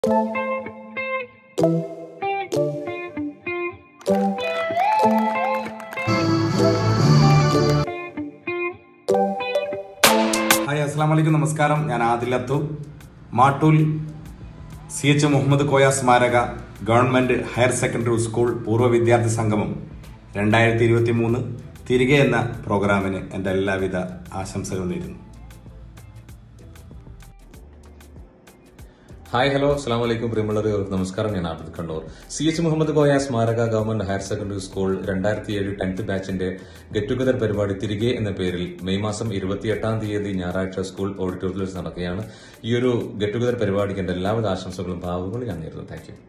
hi അസ്സാം വലൈക്കും നമസ്കാരം ഞാൻ ആദിൽ അത്തു മാട്ടൂൽ സി എച്ച് മുഹമ്മദ് കോയ സ്മാരക ഗവൺമെന്റ് ഹയർ സെക്കൻഡറി സ്കൂൾ പൂർവ്വ വിദ്യാർത്ഥി സംഗമം രണ്ടായിരത്തി ഇരുപത്തി മൂന്ന് തിരികെ എന്ന പ്രോഗ്രാമിന് എൻ്റെ എല്ലാവിധ ആശംസകളും നേരുന്നു ഹായ് ഹലോ അസ്സാം വലൈക്കും പ്രിയമുള്ളവർക്ക് നമസ്കാരം ഞാൻ ആബിദ് കണ്ണൂർ സി എച്ച് മുഹമ്മദ് കോയ സ്മാരക ഗവൺമെന്റ് ഹയർ സെക്കൻഡറി സ്കൂൾ രണ്ടായിരത്തി ഏഴ് ടെൻത്ത് ബാച്ചിന്റെ ഗെറ്റ് ടുഗദർ പരിപാടി തിരികെ എന്ന പേരിൽ മെയ് മാസം ഇരുപത്തിയെട്ടാം തീയതി ഞായറാഴ്ച സ്കൂൾ ഓഡിറ്റോറിയത്തിൽ വെച്ച് നടക്കുകയാണ് ഈ ഒരു ഗെറ്റ് ടുഗദർ പരിപാടിക്ക് എന്റെ എല്ലാവിധ ആശംസകളും ഭാവുകളും ഞാൻ നേരുന്നു താങ്ക് യു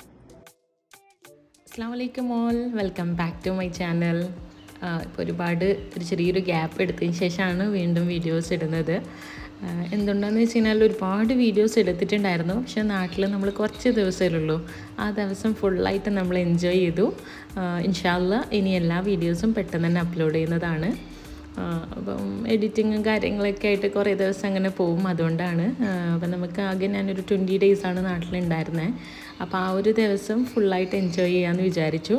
അസ്സാം വലൈക്കും all welcome back to my channel ഇപ്പോൾ ഒരുപാട് ഒരു ചെറിയൊരു ഗ്യാപ്പ് എടുത്തതിന് ശേഷമാണ് വീണ്ടും വീഡിയോസ് ഇടുന്നത് ആ, എന്തുകൊണ്ടാന്ന് വെച്ച് കഴിഞ്ഞാൽ ഒരുപാട് വീഡിയോസ് എടുത്തിട്ടുണ്ടായിരുന്നു പക്ഷേ നാട്ടിൽ നമ്മൾ കുറച്ച് ദിവസമേ ഉള്ളൂ ആ ദിവസം ഫുള്ളായിട്ട് നമ്മൾ എൻജോയ് ചെയ്തു ഇൻഷാല്ല ഇനി എല്ലാ വീഡിയോസും പെട്ടെന്ന് തന്നെ അപ്ലോഡ് ചെയ്യുന്നതാണ് ആ, അപ്പം എഡിറ്റിങ്ങും കാര്യങ്ങളൊക്കെ ആയിട്ട് കുറേ ദിവസം അങ്ങനെ പോവും അതുകൊണ്ടാണ് ആ, അപ്പം നമുക്ക് ആകെ ഞാനൊരു ട്വൻറ്റി ഡേയ്സാണ് നാട്ടിലുണ്ടായിരുന്നത് അപ്പോൾ ആ ഒരു ദിവസം ഫുള്ളായിട്ട് എൻജോയ് ചെയ്യാമെന്ന് വിചാരിച്ചു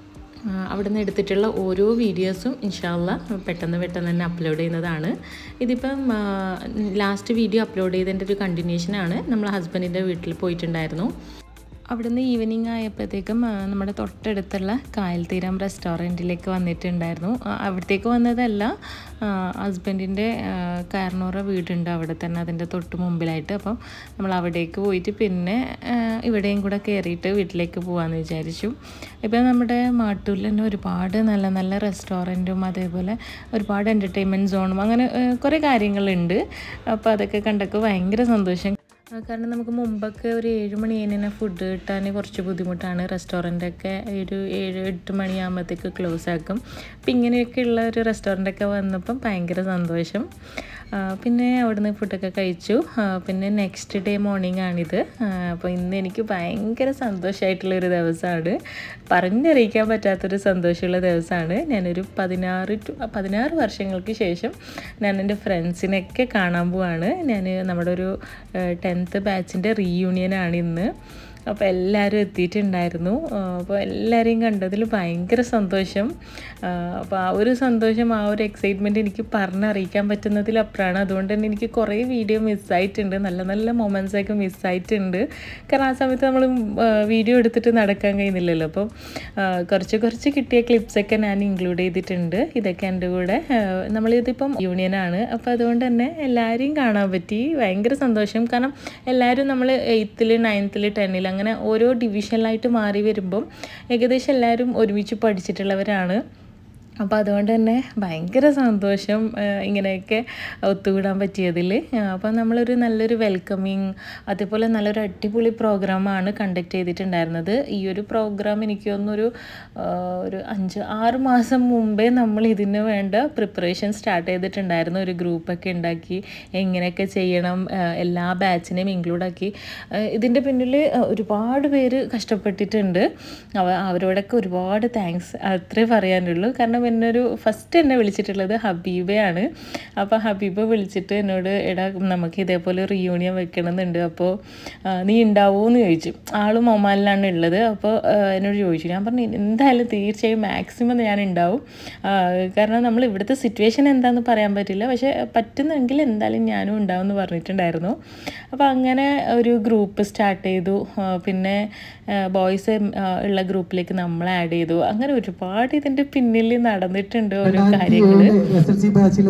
ആ, അവിടുന്ന് എടുത്തിട്ടുള്ള ഓരോ വീഡിയോസും ഇൻഷാല്ല പെട്ടെന്ന് പെട്ടെന്ന് തന്നെ അപ്ലോഡ് ചെയ്യുന്നതാണ് ഇതിപ്പം ലാസ്റ്റ് വീഡിയോ അപ്ലോഡ് ചെയ്തതിൻ്റെ ഒരു കണ്ടിന്യൂഷനാണ് നമ്മൾ ഹസ്ബൻഡിൻ്റെ വീട്ടിൽ പോയിട്ടുണ്ടായിരുന്നു അവിടുന്ന് ഈവനിങ് ആയപ്പോഴത്തേക്കും ആ, നമ്മുടെ തൊട്ടടുത്തുള്ള കായൽ തീരം റെസ്റ്റോറൻറ്റിലേക്ക് വന്നിട്ടുണ്ടായിരുന്നു ആ, അവിടത്തേക്ക് വന്നതല്ല ഹസ്ബൻഡിൻ്റെ കാർണോറ വീടുണ്ട് അവിടെ തന്നെ അതിൻ്റെ തൊട്ട് മുമ്പിലായിട്ട് അപ്പം നമ്മൾ അവിടേക്ക് പോയിട്ട് പിന്നെ ആ, ഇവിടെയും കൂടെ കയറിയിട്ട് വീട്ടിലേക്ക് പോകാമെന്ന് വിചാരിച്ചു ഇപ്പം നമ്മുടെ മാട്ടൂരിൽ തന്നെ ഒരുപാട് നല്ല നല്ല റെസ്റ്റോറൻറ്റും അതേപോലെ ഒരുപാട് എൻ്റർടൈൻമെൻറ്റ് സോണും അങ്ങനെ ആ, കുറേ കാര്യങ്ങളുണ്ട് അപ്പോൾ അതൊക്കെ കണ്ടപ്പോൾ ഭയങ്കര സന്തോഷം ആ, കാരണം നമുക്ക് മുമ്പൊക്കെ ഒരു ഏഴ് മണി കഴിഞ്ഞാൽ ഫുഡ് കിട്ടാൻ കുറച്ച് ബുദ്ധിമുട്ടാണ് റെസ്റ്റോറൻ്റൊക്കെ ഒരു ഏഴ് എട്ട് മണിയാകുമ്പോഴത്തേക്ക് ക്ലോസ് ആക്കും അപ്പം ഇങ്ങനെയൊക്കെയുള്ള ഒരു റെസ്റ്റോറൻ്റൊക്കെ വന്നപ്പം ഭയങ്കര സന്തോഷം ആ, പിന്നെ അവിടുന്ന് ഫുഡൊക്കെ കഴിച്ചു ആ, പിന്നെ നെക്സ്റ്റ് ഡേ മോർണിംഗ് ആണിത് ആ, അപ്പോൾ ഇന്ന് എനിക്ക് ഭയങ്കര സന്തോഷമായിട്ടുള്ള ഒരു ദിവസമാണ് പറഞ്ഞറിയിക്കാൻ പറ്റാത്തൊരു സന്തോഷമുള്ള ദിവസമാണ് ഞാനൊരു പതിനാറ് ടു പതിനാറ് വർഷങ്ങൾക്ക് ശേഷം ഞാൻ എൻ്റെ ഫ്രണ്ട്സിനെയൊക്കെ കാണാൻ പോവാണ് ഞാൻ നമ്മുടെ ഒരു ടെൻത്ത് ബാച്ചിൻ്റെ റീയൂണിയനാണ് ഇന്ന് അപ്പോൾ എല്ലാവരും എത്തിയിട്ടുണ്ടായിരുന്നു ആ, അപ്പോൾ എല്ലാവരെയും കണ്ടതിൽ ഭയങ്കര സന്തോഷം ആ, അപ്പോൾ ആ ഒരു സന്തോഷം ആ ഒരു എക്സൈറ്റ്മെൻറ്റ് എനിക്ക് പറഞ്ഞറിയിക്കാൻ പറ്റുന്നതിലപ്പുറമാണ് അതുകൊണ്ട് തന്നെ എനിക്ക് കുറേ വീഡിയോ മിസ്സായിട്ടുണ്ട് നല്ല നല്ല മൊമെൻറ്റ്സ് ഒക്കെ മിസ്സായിട്ടുണ്ട് കാരണം ആ സമയത്ത് നമ്മൾ വീഡിയോ എടുത്തിട്ട് നടക്കാൻ കഴിയുന്നില്ലല്ലോ അപ്പം ആ, കുറച്ച് കുറച്ച് കിട്ടിയ ക്ലിപ്സൊക്കെ ഞാൻ ഇൻക്ലൂഡ് ചെയ്തിട്ടുണ്ട് ഇതൊക്കെ എൻ്റെ കൂടെ ആ, നമ്മളിതിപ്പം യൂണിയനാണ് അപ്പോൾ അതുകൊണ്ട് തന്നെ എല്ലാവരെയും കാണാൻ പറ്റി ഭയങ്കര സന്തോഷം കാരണം എല്ലാവരും നമ്മൾ എയ്ത്തിൽ നയൻത്തിൽ ടെന്നിൽ അങ്ങനെ ഓരോ ഡിവിഷനിലായിട്ട് മാറി വരുമ്പം ഏകദേശം എല്ലാവരും ഒരുമിച്ച് പഠിച്ചിട്ടുള്ളവരാണ് അപ്പോൾ അതുകൊണ്ട് തന്നെ ഭയങ്കര സന്തോഷം ആ, ഇങ്ങനെയൊക്കെ ഒത്തുകൂടാൻ പറ്റിയതിൽ അപ്പോൾ നമ്മളൊരു നല്ലൊരു വെൽക്കമിങ് അതേപോലെ നല്ലൊരു അടിപൊളി പ്രോഗ്രാമാണ് കണ്ടക്ട് ചെയ്തിട്ടുണ്ടായിരുന്നത് ഈ ഒരു പ്രോഗ്രാം എനിക്ക് തോന്നുന്നൊരു ആ, ഒരു അഞ്ച് ആറ് മാസം മുമ്പേ നമ്മൾ ഇതിന് വേണ്ട പ്രിപ്പറേഷൻ സ്റ്റാർട്ട് ചെയ്തിട്ടുണ്ടായിരുന്നു ഒരു ഗ്രൂപ്പൊക്കെ ഉണ്ടാക്കി എങ്ങനെയൊക്കെ ചെയ്യണം ആ, എല്ലാ ബാച്ചിനെയും ഇൻക്ലൂഡ് ആക്കി ആ, ഇതിൻ്റെ പിന്നിൽ ഒരുപാട് പേര് കഷ്ടപ്പെട്ടിട്ടുണ്ട് അവ അവരോടൊക്കെ ഒരുപാട് താങ്ക്സ് അത്രേ പറയാനുള്ളൂ കാരണം എന്നെ ഒരു ഫസ്റ്റ് എന്നെ വിളിച്ചിട്ടുള്ളത് ഹബീബയാണ് അപ്പോൾ ഹബീബ വിളിച്ചിട്ട് എന്നോട് എടാ നമുക്ക് ഇതേപോലെ റിയൂണിയൻ വെക്കണമെന്നുണ്ട് അപ്പോൾ ആ, നീ ഉണ്ടാവുമോ എന്ന് ചോദിച്ചു ആളും ഒമാനിലാണ് ഉള്ളത് അപ്പോൾ ആ, എന്നോട് ചോദിച്ചു ഞാൻ പറഞ്ഞു എന്തായാലും തീർച്ചയായും മാക്സിമം ഞാൻ ഉണ്ടാവും ആ, കാരണം നമ്മൾ ഇവിടുത്തെ സിറ്റുവേഷൻ എന്താണെന്ന് പറയാൻ പറ്റില്ല പക്ഷേ പറ്റുന്നെങ്കിൽ എന്തായാലും ഞാനും ഉണ്ടാവും എന്ന് പറഞ്ഞിട്ടുണ്ടായിരുന്നു അപ്പോൾ അങ്ങനെ ഒരു ഗ്രൂപ്പ് സ്റ്റാർട്ട് ചെയ്തു ആ, പിന്നെ ബോയ്സ് ഉള്ള ഗ്രൂപ്പിലേക്ക് നമ്മൾ ആഡ് ചെയ്തു അങ്ങനെ ഒരുപാട് ഇതിൻ്റെ പിന്നിൽ നടന്നിട്ടുണ്ട് ഓരോ കാര്യങ്ങൾ എസ് എൽ സി ബാച്ചിലെ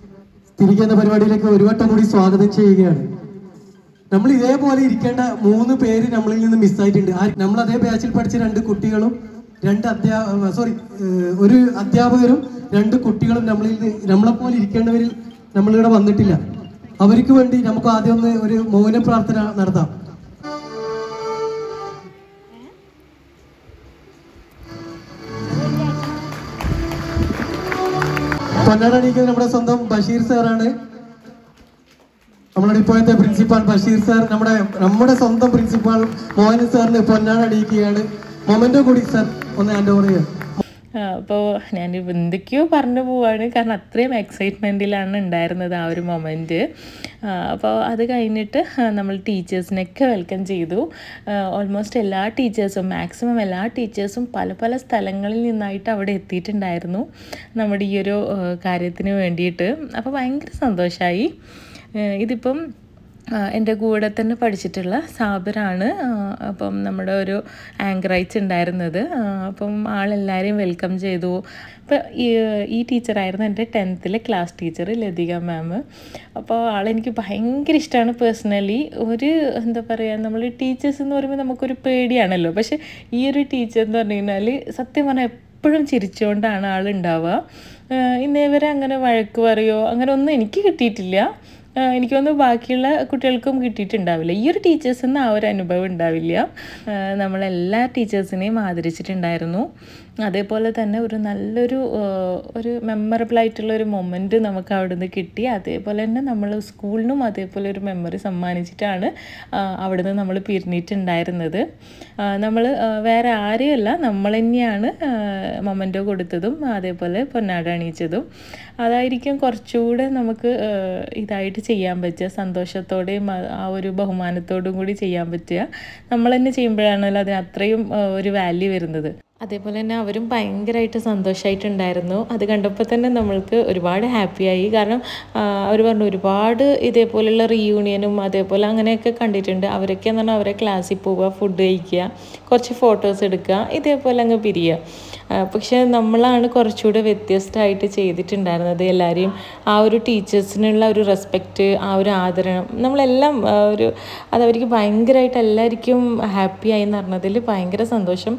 തിരികെ എന്ന പരിപാടിയിലേക്ക് ഒരു വട്ടം കൂടി സ്വാഗതം ചെയ്യുകയാണ് നമ്മൾ ഇതേപോലെ ഇരിക്കേണ്ട മൂന്ന് പേര് നമ്മളിൽ നിന്ന് മിസ്സായിട്ടുണ്ട് ആ- നമ്മൾ അതേ ബാച്ചിൽ പഠിച്ച രണ്ട് കുട്ടികളും രണ്ട് അധ്യാപക സോറി ഒരു അധ്യാപകരും രണ്ട് കുട്ടികളും നമ്മളിൽ നിന്ന് നമ്മളെപ്പോലെ ഇരിക്കേണ്ടവരിൽ നമ്മളിവിടെ വന്നിട്ടില്ല അവർക്ക് വേണ്ടി നമുക്ക് ആദ്യം ഒന്ന് ഒരു മൗന പ്രാർത്ഥന നടത്താം പൊന്നാടണിക്കുന്നത് നമ്മുടെ സ്വന്തം ബഷീർ സാറാണ് നമ്മുടെ ഇപ്പോഴത്തെ പ്രിൻസിപ്പാൾ ബഷീർ സാർ നമ്മുടെ നമ്മുടെ സ്വന്തം പ്രിൻസിപ്പാൾ മോഹൻ സാറിന് പൊന്നാട അണിയിക്കുകയാണ് മൊമെന്റോ കൂടി സാർ ഒന്ന് ഹാൻഡ് ഓവർ ചെയ്യാം അപ്പോൾ ഞാൻ എന്തൊക്കെയോ പറഞ്ഞു പോവാണ് കാരണം അത്രയും എക്സൈറ്റ്മെൻറ്റിലാണ് ഉണ്ടായിരുന്നത് ആ ഒരു മൊമെൻറ്റ് അപ്പോൾ അത് കഴിഞ്ഞിട്ട് നമ്മൾ ടീച്ചേഴ്സിനൊക്കെ വെൽക്കം ചെയ്തു ഓൾമോസ്റ്റ് എല്ലാ ടീച്ചേഴ്സും മാക്സിമം എല്ലാ ടീച്ചേഴ്സും പല പല സ്ഥലങ്ങളിൽ നിന്നായിട്ട് അവിടെ എത്തിയിട്ടുണ്ടായിരുന്നു നമ്മുടെ ഈ ഒരു കാര്യത്തിന് വേണ്ടിയിട്ട് അപ്പോൾ ഭയങ്കര സന്തോഷമായി ഇതിപ്പം എൻ്റെ കൂടെ തന്നെ പഠിച്ചിട്ടുള്ള സാബിറാണ് അപ്പം നമ്മുടെ ഒരു ആങ്കറൈറ്റ്സ് ഉണ്ടായിരുന്നത് അപ്പം ആളെല്ലാവരെയും വെൽക്കം ചെയ്തു അപ്പോൾ ഈ ടീച്ചറായിരുന്നു എൻ്റെ ടെൻത്തിലെ ക്ലാസ് ടീച്ചർ ലതിക മാം അപ്പോൾ ആളെനിക്ക് ഭയങ്കര ഇഷ്ടമാണ് പേഴ്സണലി ഒരു എന്താ പറയുക നമ്മൾ ടീച്ചേഴ്സ് എന്ന് പറയുമ്പോൾ നമുക്കൊരു പേടിയാണല്ലോ പക്ഷേ ഈ ഒരു ടീച്ചർ എന്ന് പറഞ്ഞു കഴിഞ്ഞാൽ സത്യം പറഞ്ഞാൽ എപ്പോഴും ചിരിച്ചുകൊണ്ടാണ് ആളുണ്ടാവുക ഇന്നേ വരെ അങ്ങനെ വഴക്ക് പറയോ അങ്ങനെ ഒന്നും എനിക്ക് കിട്ടിയിട്ടില്ല എനിക്ക് തോന്നുന്നു ബാക്കിയുള്ള കുട്ടികൾക്കും കിട്ടിയിട്ടുണ്ടാവില്ല ഈ ഒരു ടീച്ചേഴ്സിൽ നിന്ന് ആ ഒരു അനുഭവം ഉണ്ടാവില്ല നമ്മളെല്ലാ ടീച്ചേഴ്സിനെയും ആദരിച്ചിട്ടുണ്ടായിരുന്നു അതേപോലെ തന്നെ ഒരു നല്ലൊരു ഒരു മെമ്മറബിൾ ആയിട്ടുള്ള ഒരു മൊമെൻറ്റ് നമുക്ക് അവിടെ നിന്ന് കിട്ടി അതേപോലെ തന്നെ നമ്മൾ സ്കൂളിനും അതേപോലെ ഒരു മെമ്മറി സമ്മാനിച്ചിട്ടാണ് അവിടെ നിന്ന് നമ്മൾ പിരിഞ്ഞിട്ടുണ്ടായിരുന്നത് നമ്മൾ വേറെ ആരെയല്ല നമ്മൾ തന്നെയാണ് മൊമെൻറ്റോ കൊടുത്തതും അതേപോലെ പൊന്നാട അണിയിച്ചതും അതായിരിക്കും കുറച്ചുകൂടെ നമുക്ക് ഇതായിട്ട് ചെയ്യാൻ പറ്റുക സന്തോഷത്തോടെയും ആ ഒരു ബഹുമാനത്തോടും കൂടി ചെയ്യാൻ പറ്റുക നമ്മൾ തന്നെ ചെയ്യുമ്പോഴാണല്ലോ അതിന് അത്രയും ഒരു വാല്യൂ വരുന്നത് അതേപോലെ തന്നെ അവരും ഭയങ്കരമായിട്ട് സന്തോഷമായിട്ടുണ്ടായിരുന്നു അത് കണ്ടപ്പോൾ തന്നെ നമ്മൾക്ക് ഒരുപാട് ഹാപ്പിയായി കാരണം അവർ പറഞ്ഞു ഒരുപാട് ഇതേപോലെയുള്ള റീയൂണിയനും അതേപോലെ അങ്ങനെയൊക്കെ കണ്ടിട്ടുണ്ട് അവരൊക്കെ എന്ന് പറഞ്ഞാൽ അവരെ ക്ലാസ്സിൽ പോവുക ഫുഡ് കഴിക്കുക കുറച്ച് ഫോട്ടോസ് എടുക്കുക ഇതേപോലെ അങ്ങ് പിരിയുക പക്ഷേ നമ്മളാണ് കുറച്ചുകൂടെ വ്യത്യസ്തമായിട്ട് ചെയ്തിട്ടുണ്ടായിരുന്നത് എല്ലാവരെയും ആ ഒരു ടീച്ചേഴ്സിനുള്ള ഒരു റെസ്പെക്റ്റ് ആ ഒരു ആദരണം നമ്മളെല്ലാം ഒരു അതവർക്ക് ഭയങ്കരമായിട്ട് എല്ലാവർക്കും ഹാപ്പിയായി എന്ന് പറഞ്ഞതിൽ ഭയങ്കര സന്തോഷം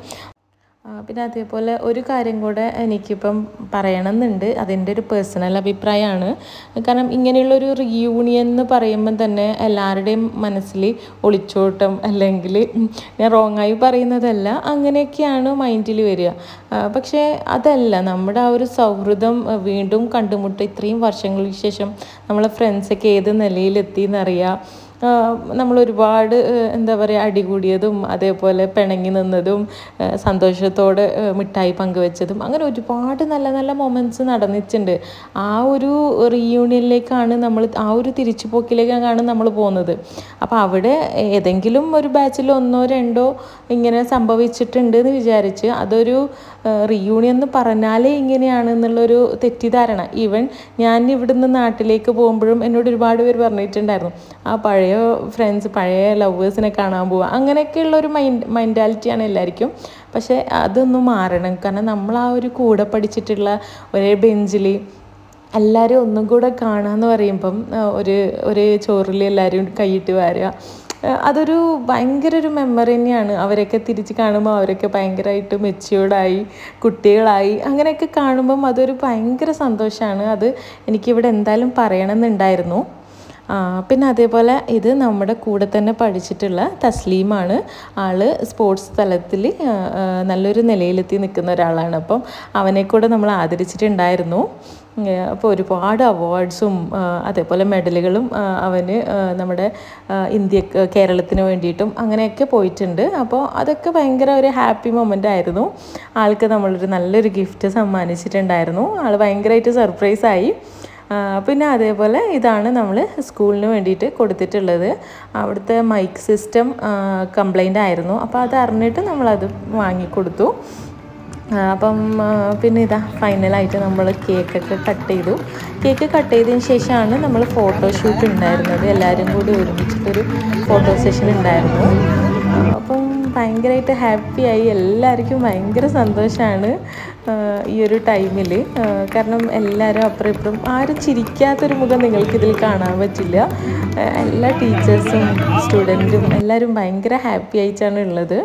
പിന്നെ അതേപോലെ ഒരു കാര്യം കൂടെ എനിക്കിപ്പം പറയണമെന്നുണ്ട് അതെൻ്റെ ഒരു പേഴ്സണൽ അഭിപ്രായമാണ് കാരണം ഇങ്ങനെയുള്ളൊരു റീയൂണിയൻ എന്ന് പറയുമ്പം തന്നെ എല്ലാവരുടെയും മനസ്സിൽ ഒളിച്ചോട്ടം അല്ലെങ്കിൽ ഞാൻ റോങ്ങായി പറയുന്നതല്ല അങ്ങനെയൊക്കെയാണ് മൈൻഡിൽ വരിക പക്ഷേ അതല്ല നമ്മുടെ ആ ഒരു സൗഹൃദം വീണ്ടും കണ്ടുമുട്ടുക ഇത്രയും വർഷങ്ങൾക്ക് ശേഷം നമ്മളെ ഫ്രണ്ട്സൊക്കെ ഏത് നിലയിലെത്തി എന്നറിയാം നമ്മൾ ഒരുപാട് എന്താ പറയുക അടികൂടിയതും അതേപോലെ പിണങ്ങി നിന്നതും സന്തോഷത്തോടെ മിഠായി പങ്കുവെച്ചതും അങ്ങനെ ഒരുപാട് നല്ല നല്ല മൊമെൻറ്റ്സ് നടന്നിട്ടുണ്ട് ആ ഒരു റീയൂണിയനിലേക്കാണ് നമ്മൾ ആ ഒരു തിരിച്ചുപോക്കിലേക്കാണ് നമ്മൾ പോകുന്നത് അപ്പോൾ അവിടെ ഏതെങ്കിലും ഒരു ബാച്ചിൽ ഒന്നോ രണ്ടോ ഇങ്ങനെ സംഭവിച്ചിട്ടുണ്ട് എന്ന് വിചാരിച്ച് അതൊരു റീയൂണിയൻ എന്ന് പറഞ്ഞാലേ ഇങ്ങനെയാണ് എന്നുള്ളൊരു തെറ്റിദ്ധാരണ ഈവൻ ഞാൻ ഇവിടുന്ന് നാട്ടിലേക്ക് പോകുമ്പോഴും എന്നോട് ഒരുപാട് പേര് പറഞ്ഞിട്ടുണ്ടായിരുന്നു ആ പഴയ ഫ്രണ്ട്സ് പഴയ ലവേഴ്സിനെ കാണാൻ പോവുക അങ്ങനെയൊക്കെയുള്ള ഒരു മൈൻഡ് മൈൻഡാലിറ്റിയാണ് എല്ലാവർക്കും പക്ഷേ അതൊന്നും മാറണം കാരണം നമ്മൾ ആ ഒരു കൂടെ പഠിച്ചിട്ടുള്ള ഒരേ ബെഞ്ചിൽ എല്ലാവരും ഒന്നും കൂടെ കാണാമെന്ന് പറയുമ്പം ഒരു ഒരു ചോറിൽ എല്ലാവരും കൈയിട്ട് വാരുക അതൊരു ഭയങ്കര ഒരു മെമ്മറി തന്നെയാണ് അവരൊക്കെ തിരിച്ച് കാണുമ്പോൾ അവരൊക്കെ ഭയങ്കരമായിട്ട് മെച്യൂർഡായി കുട്ടികളായി അങ്ങനെയൊക്കെ കാണുമ്പം അതൊരു ഭയങ്കര സന്തോഷമാണ് അത് എനിക്കിവിടെ എന്തായാലും പറയണമെന്നുണ്ടായിരുന്നു പിന്നെ അതേപോലെ ഇത് നമ്മുടെ കൂടെ തന്നെ പഠിച്ചിട്ടുള്ള തസ്ലീമാണ് ആൾ സ്പോർട്സ് തലത്തിൽ നല്ലൊരു നിലയിലെത്തി നിൽക്കുന്ന ഒരാളാണ് അപ്പം അവനെ കൂടെ നമ്മൾ ആദരിച്ചിട്ടുണ്ടായിരുന്നു അപ്പോൾ ഒരുപാട് അവാർഡ്സും അതേപോലെ മെഡലുകളും അവന് നമ്മുടെ ഇന്ത്യ കേരളത്തിന് വേണ്ടിയിട്ടും അങ്ങനെയൊക്കെ പോയിട്ടുണ്ട് അപ്പോൾ അതൊക്കെ ഭയങ്കര ഒരു ഹാപ്പി മൊമെൻ്റ് ആയിരുന്നു ആൾക്ക് നമ്മളൊരു നല്ലൊരു ഗിഫ്റ്റ് സമ്മാനിച്ചിട്ടുണ്ടായിരുന്നു ആൾ ഭയങ്കരമായിട്ട് സർപ്രൈസായി പിന്നെ അതേപോലെ ഇതാണ് നമ്മൾ സ്കൂളിന് വേണ്ടിയിട്ട് കൊടുത്തിട്ടുള്ളത് അവിടുത്തെ മൈക്ക് സിസ്റ്റം കംപ്ലൈൻ്റ് ആയിരുന്നു അപ്പോൾ അത് അറിഞ്ഞിട്ട് നമ്മളത് വാങ്ങിക്കൊടുത്തു അപ്പം പിന്നെ ഇതാ ഫൈനലായിട്ട് നമ്മൾ കേക്കൊക്കെ കട്ട് ചെയ്തു കേക്ക് കട്ട് ചെയ്തതിന് ശേഷമാണ് നമ്മൾ ഫോട്ടോഷൂട്ട് ഉണ്ടായിരുന്നത് എല്ലാവരും കൂടി ഒരുമിച്ചിട്ടൊരു ഫോട്ടോ സെഷൻ ഉണ്ടായിരുന്നു അപ്പം ഭയങ്കരമായിട്ട് ഹാപ്പിയായി എല്ലാവർക്കും ഭയങ്കര സന്തോഷമാണ് ഈ ഒരു ടൈമിൽ കാരണം എല്ലാവരും അപ്പുറം ഇപ്പുറം ആരും ചിരിക്കാത്തൊരു മുഖം നിങ്ങൾക്കിതിൽ കാണാൻ പറ്റില്ല എല്ലാ ടീച്ചേഴ്സും സ്റ്റുഡൻറ്റും എല്ലാവരും ഭയങ്കര ഹാപ്പി ആയിട്ടാണ് ഉള്ളത്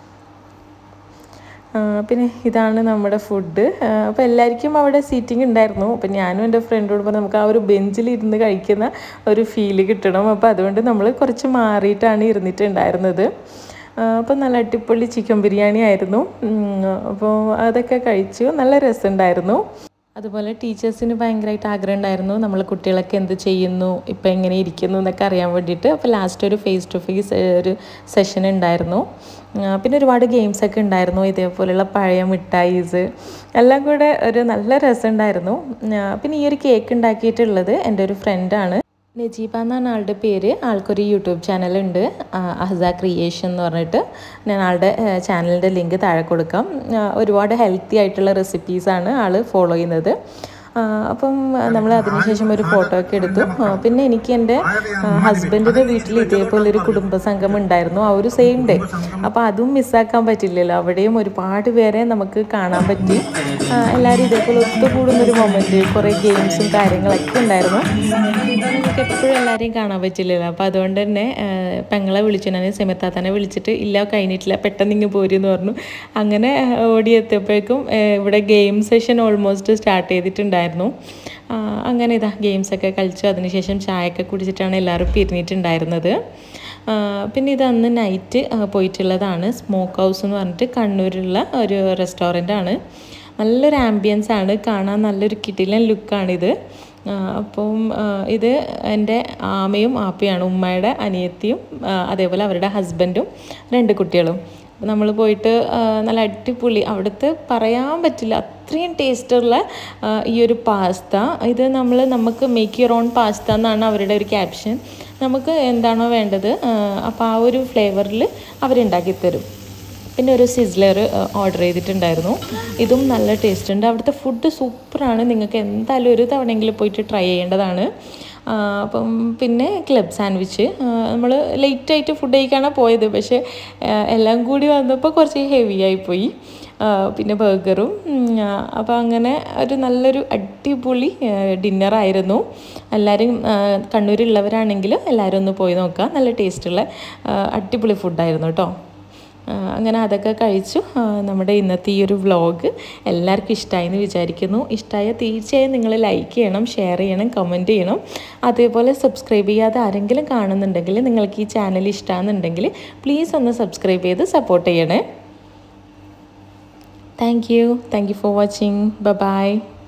പിന്നെ ഇതാണ് നമ്മുടെ ഫുഡ് അപ്പോൾ എല്ലാവർക്കും അവിടെ സീറ്റിംഗ് ഉണ്ടായിരുന്നു അപ്പോൾ ഞാനും എൻ്റെ ഫ്രണ്ടോട് പറഞ്ഞു നമുക്ക് ആ ഒരു ബെഞ്ചിൽ ഇരുന്ന് കഴിക്കുന്ന ഒരു ഫീല് കിട്ടണം അപ്പോൾ അതുകൊണ്ട് നമ്മൾ കുറച്ച് മാറിയിട്ടാണ് ഇരുന്നിട്ടുണ്ടായിരുന്നത് അപ്പോൾ നല്ല അടിപൊളി ചിക്കൻ ബിരിയാണി ആയിരുന്നു അപ്പോൾ അതൊക്കെ കഴിച്ചു നല്ല രസമുണ്ടായിരുന്നു അതുപോലെ ടീച്ചേഴ്സിന് ഭയങ്കരമായിട്ട് ആഗ്രഹം ഉണ്ടായിരുന്നു നമ്മൾ കുട്ടികളൊക്കെ എന്ത് ചെയ്യുന്നു ഇപ്പം എങ്ങനെ ഇരിക്കുന്നു എന്നൊക്കെ അറിയാൻ വേണ്ടിയിട്ട് അപ്പോൾ ലാസ്റ്റ് ഒരു ഫേസ് ടു ഫേസ് ഒരു സെഷൻ ഉണ്ടായിരുന്നു ആ, പിന്നെ ഒരുപാട് ഗെയിംസ് ഒക്കെ ഉണ്ടായിരുന്നു ഇതേപോലെയുള്ള പഴയ മിഠായിസ് എല്ലാം കൂടെ ഒരു നല്ല രസമുണ്ടായിരുന്നു ആ, പിന്നെ ഈ ഒരു കേക്ക് ഉണ്ടാക്കിയിട്ടുള്ളത് എൻ്റെ ഒരു ഫ്രണ്ടാണ് നജീബ എന്നാണ് ആളുടെ പേര് ആൾക്കൊരു യൂട്യൂബ് ചാനലുണ്ട് അഹസ ക്രിയേഷൻ എന്ന് പറഞ്ഞിട്ട് ഞാൻ ആളുടെ ചാനലിൻ്റെ ലിങ്ക് താഴെ കൊടുക്കാം ആ, ഒരുപാട് ഹെൽത്തി ആയിട്ടുള്ള റെസിപ്പീസാണ് ആൾ ഫോളോ ചെയ്യുന്നത് ആ, അപ്പം നമ്മൾ അതിനുശേഷം ഒരു ഫോട്ടോ ഒക്കെ എടുത്തു ആ, പിന്നെ എനിക്ക് എൻ്റെ ഹസ്ബൻഡിൻ്റെ വീട്ടിൽ ഇതേപോലെ ഒരു കുടുംബ സംഘം ഉണ്ടായിരുന്നു ആ ഒരു സെയിം ഡേ അപ്പോൾ അതും മിസ്സാക്കാൻ പറ്റില്ലല്ലോ അവിടെയും ഒരുപാട് പേരെ നമുക്ക് കാണാൻ പറ്റി ആ, എല്ലാവരും ഇതേപോലെ ഒത്തുകൂടുന്ന ഒരു മൊമെൻറ്റ് കുറേ ഗെയിംസും കാര്യങ്ങളൊക്കെ ഉണ്ടായിരുന്നു നമുക്ക് എപ്പോഴും എല്ലാവരെയും കാണാൻ പറ്റില്ലല്ലോ അപ്പോൾ അതുകൊണ്ട് തന്നെ ആ, പെങ്ങളെ വിളിച്ചു ഞാൻ സെമിത്താത്തനെ വിളിച്ചിട്ട് ഇല്ല കഴിഞ്ഞിട്ടില്ല പെട്ടെന്ന് ഇങ്ങ് പോരെന്ന് പറഞ്ഞു അങ്ങനെ ഓടിയെത്തിയപ്പോഴേക്കും ആ, ഇവിടെ ഗെയിം സെഷൻ ഓൾമോസ്റ്റ് സ്റ്റാർട്ട് ചെയ്തിട്ടുണ്ടായിരുന്നു ആ, അങ്ങനെ ഇതാ ഗെയിംസൊക്കെ കളിച്ചു അതിനുശേഷം ചായയൊക്കെ കുടിച്ചിട്ടാണ് എല്ലാവരും പിരിഞ്ഞിട്ടുണ്ടായിരുന്നത് ആ, പിന്നെ ഇത് അന്ന് നൈറ്റ് പോയിട്ടുള്ളതാണ് സ്മോക്ക് ഹൗസ് എന്ന് പറഞ്ഞിട്ട് കണ്ണൂരുള്ള ഒരു റെസ്റ്റോറൻ്റ് ആണ് നല്ലൊരു ആംബിയൻസ് ആണ് കാണാൻ നല്ലൊരു കിടിലൻ ലുക്കാണിത് അപ്പം ആ, ഇത് എൻ്റെ ആമയും ആപ്പയാണ് ഉമ്മയുടെ അനിയത്തിയും ആ, അതേപോലെ അവരുടെ ഹസ്ബൻഡും രണ്ട് കുട്ടികളും നമ്മൾ പോയിട്ട് ആ, നല്ല അടിപൊളി അവിടുത്തെ പറയാൻ പറ്റില്ല അത്രയും ടേസ്റ്റുള്ള ആ, ഈ ഒരു പാസ്ത ഇത് നമ്മൾ നമുക്ക് മേക്ക് യുവർ ഓൺ പാസ്ത എന്നാണ് അവരുടെ ഒരു ക്യാപ്ഷൻ നമുക്ക് എന്താണോ വേണ്ടത് അപ്പോൾ ആ ഒരു ഫ്ലേവറിൽ അവരുണ്ടാക്കി തരും പിന്നെ ഒരു സിസ്ലർ ഓർഡർ ചെയ്തിട്ടുണ്ടായിരുന്നു ഇതും നല്ല ടേസ്റ്റ് ഉണ്ട് അവിടുത്തെ ഫുഡ് സൂപ്പറാണ് നിങ്ങൾക്ക് എന്തായാലും ഒരു തവണയെങ്കിലും പോയിട്ട് ട്രൈ ചെയ്യേണ്ടതാണ് ആ, അപ്പം പിന്നെ ക്ലബ് സാൻഡ്വിച്ച് നമ്മൾ ലേറ്റായിട്ട് ഫുഡ് കഴിക്കാനാണ് പോയത് പക്ഷേ ആ, എല്ലാം കൂടി വന്നപ്പോൾ കുറച്ച് ഹെവി ആയിപ്പോയി ആ, പിന്നെ ബർഗറും അപ്പോൾ അങ്ങനെ ഒരു നല്ലൊരു അടിപൊളി ഡിന്നറായിരുന്നു എല്ലാവരും ആ, കണ്ണൂരുള്ളവരാണെങ്കിൽ എല്ലാവരും ഒന്ന് പോയി നോക്കുക നല്ല ടേസ്റ്റുള്ള ആ, അടിപൊളി ഫുഡായിരുന്നു കേട്ടോ ആ, അങ്ങനെ അതൊക്കെ കഴിച്ചു ആ, നമ്മുടെ ഇന്നത്തെ ഈ ഒരു വ്ളോഗ് എല്ലാവർക്കും ഇഷ്ടമായി എന്ന് വിചാരിക്കുന്നു ഇഷ്ടമായ തീർച്ചയായും നിങ്ങൾ ലൈക്ക് ചെയ്യണം ഷെയർ ചെയ്യണം കമൻറ്റ് ചെയ്യണം അതേപോലെ സബ്സ്ക്രൈബ് ചെയ്യാതെ ആരെങ്കിലും കാണുന്നുണ്ടെങ്കിൽ നിങ്ങൾക്ക് ഈ ചാനൽ ഇഷ്ടമാണെന്നുണ്ടെങ്കിൽ പ്ലീസ് ഒന്ന് സബ്സ്ക്രൈബ് ചെയ്ത് സപ്പോർട്ട് ചെയ്യണേ thank you thank you for watching ബ ബൈ